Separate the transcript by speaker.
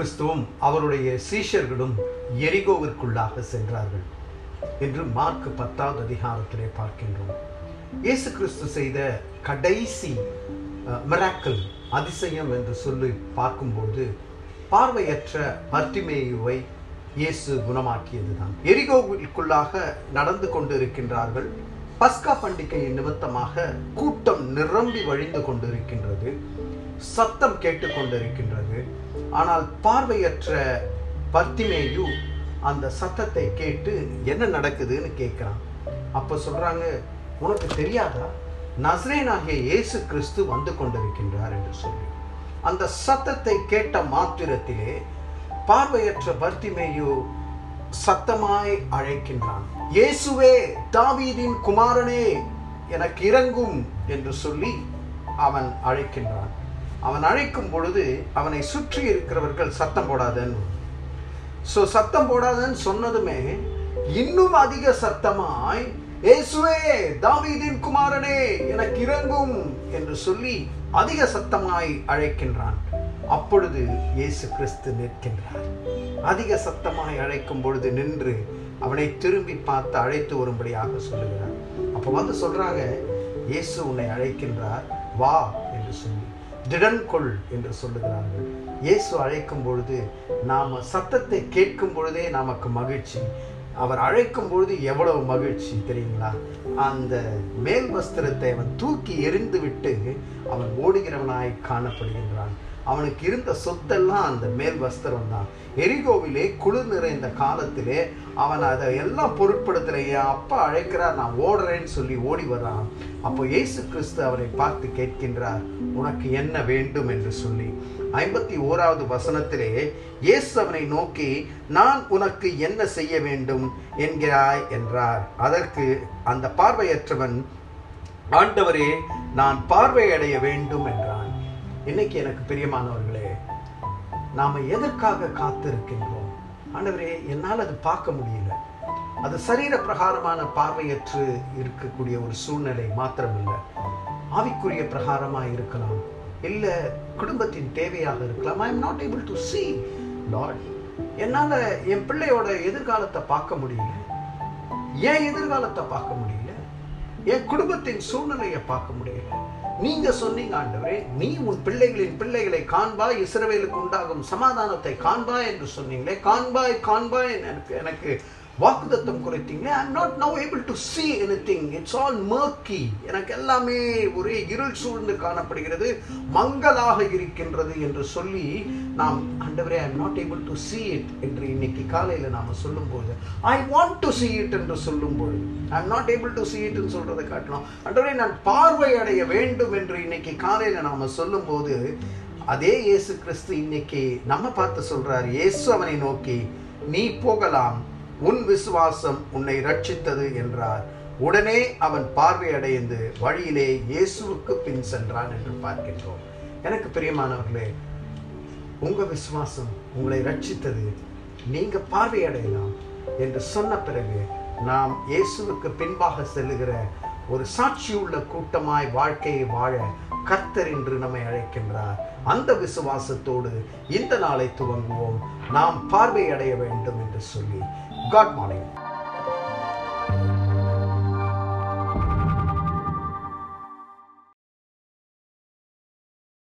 Speaker 1: கிறிஸ்துவும் அவருடைய சீஷர்களும் எரிகோவிற்குள்ளாக சென்றார்கள் என்று மார்க் பத்தாவது அதிகாரத்திலே பார்க்கின்றோம் இயேசு கிறிஸ்து செய்த கடைசி மிராக்கல் அதிசயம் என்று சொல்லி பார்க்கும்போது பார்வையற்ற பர்த்திமேயுவை இயேசு குணமாக்கியதுதான் எரிகோவிற்குள்ளாக நடந்து கொண்டிருக்கின்றார்கள் பஸ்கா பண்டிகையின் நிமித்தமாக கூட்டம் நிரம்பி வழிந்து கொண்டிருக்கின்றது சத்தம் கேட்டுக்கொண்டிருக்கின்றது ஆனால் பார்வையற்ற பர்த்திமேயு அந்த சத்தத்தை கேட்டு என்ன நடக்குதுன்னு கேட்குறான் அப்போ சொல்றாங்க உனக்கு தெரியாதா நஸ்ரேனாகிய இயேசு கிறிஸ்து வந்து கொண்டிருக்கின்றார் என்று சொல்லி அந்த சத்தத்தை கேட்ட மாத்திரத்திலே பார்வையற்ற பர்த்திமேயு சத்தமாய் அழைக்கின்றான் இயேசுவே தாவீதின் குமாரனே எனக்கு இறங்கும் என்று சொல்லி அவன் அழைக்கின்றான் அவன் அழைக்கும் பொழுது அவனை சுற்றி இருக்கிறவர்கள் சத்தம் போடாதன்னு ஸோ சத்தம் போடாதன்னு சொன்னதுமே இன்னும் அதிக சத்தமாய் இயேசுவே தாவீதின் குமாரனே எனக்கு இறங்கும் என்று சொல்லி அதிக சத்தமாய் அழைக்கின்றான் அப்பொழுது இயேசு கிறிஸ்து நிற்கின்றார் அதிக சத்தமாய் அழைக்கும் பொழுது நின்று அவனை திரும்பி பார்த்து அழைத்து வரும்படியாக சொல்லுகிறார் அப்போ வந்து சொல்றாங்க இயேசு உன்னை அழைக்கின்றார் வா என்று சொல்லி திடன் கொள் என்று சொல்லுகிறார்கள் இயேசு அழைக்கும் பொழுது நாம சத்தத்தை கேட்கும் பொழுதே நமக்கு மகிழ்ச்சி அவர் அழைக்கும் பொழுது எவ்வளவு மகிழ்ச்சி தெரியுங்களா அந்த மேல் வஸ்திரத்தை அவன் தூக்கி எறிந்து விட்டு அவன் ஓடுகிறவனாய் காணப்படுகின்றான் அவனுக்கு இருந்த சொத்தெல்லாம் அந்த மேல் வஸ்திரம் தான் எரிகோவிலே குளிர் நிறைந்த காலத்திலே அவன் அதை எல்லாம் பொருட்படுத்தல என் அப்பா அழைக்கிறார் நான் ஓடுறேன்னு சொல்லி ஓடி வர்றான் அப்போ இயேசு கிறிஸ்து அவரை பார்த்து கேட்கின்றார் உனக்கு என்ன வேண்டும் என்று சொல்லி ஐம்பத்தி ஓராவது வசனத்திலே இயேசு அவனை நோக்கி நான் உனக்கு என்ன செய்ய வேண்டும் என்கிறாய் என்றார் அதற்கு அந்த பார்வையற்றவன் ஆண்டவரே நான் பார்வையடைய வேண்டும் என்றான் இன்னைக்கு எனக்கு பிரியமானவர்களே நாம எதற்காக காத்திருக்கின்றோம் ஆண்டவரே என்னால் அது பார்க்க முடியல அது சரீர பிரகாரமான பார்வையற்று இருக்கக்கூடிய ஒரு சூழ்நிலை மாத்திரமில்லை ஆவிக்குரிய பிரகாரமாக இருக்கலாம் இல்லை குடும்பத்தின் தேவையாக இருக்கலாம் I am not able to see Lord என்னால் என் பிள்ளையோட எதிர்காலத்தை பார்க்க முடியல ஏன் எதிர்காலத்தை பார்க்க முடியல என் குடும்பத்தின் சூழ்நிலையை பார்க்க முடியல நீங்க சொன்னீங்க ஆண்டவரே நீ உன் பிள்ளைகளின் பிள்ளைகளை காண்பாய் இஸ்ரவேலுக்கு உண்டாகும் சமாதானத்தை காண்பாய் என்று சொன்னீங்களே காண்பாய் காண்பாய் எனக்கு எனக்கு வாக்குதத்தம் குறைத்தீங்களே I am not now able to see anything it's all murky எனக்கு எல்லாமே ஒரே இருள் சூழ்ந்து காணப்படுகிறது மங்கலாக இருக்கின்றது என்று சொல்லி நாம் ஆண்டவரே I am not able to see it என்று இன்னைக்கு காலையில் நாம் சொல்லும்போது I want to see it என்று சொல்லும்போது I am not able to see இட்னு சொல்றதை காட்டலாம் ஆண்டவரே நான் பார்வை அடைய வேண்டும் என்று இன்னைக்கு காலையில் நாம் சொல்லும்போது அதே இயேசு கிறிஸ்து இன்னைக்கு நம்ம பார்த்து சொல்றார் இயேசு அவனை நோக்கி நீ போகலாம் உன் விசுவாசம் உன்னை ரட்சித்தது என்றார் உடனே அவன் பார்வையடைந்து வழியிலே இயேசுவுக்கு பின் சென்றான் என்று பார்க்கின்றோம் எனக்கு பிரியமானவர்களே உங்க விசுவாசம் உங்களை ரட்சித்தது நீங்க பார்வையடையலாம் என்று சொன்ன பிறகு நாம் இயேசுவுக்கு பின்பாக செல்லுகிற ஒரு சாட்சியுள்ள கூட்டமாய் வாழ்க்கையை வாழ கர்த்தர் என்று நம்மை அழைக்கின்றார் அந்த விசுவாசத்தோடு இந்த நாளை துவங்குவோம் நாம் பார்வையடைய வேண்டும் என்று சொல்லி காட் மார்னிங்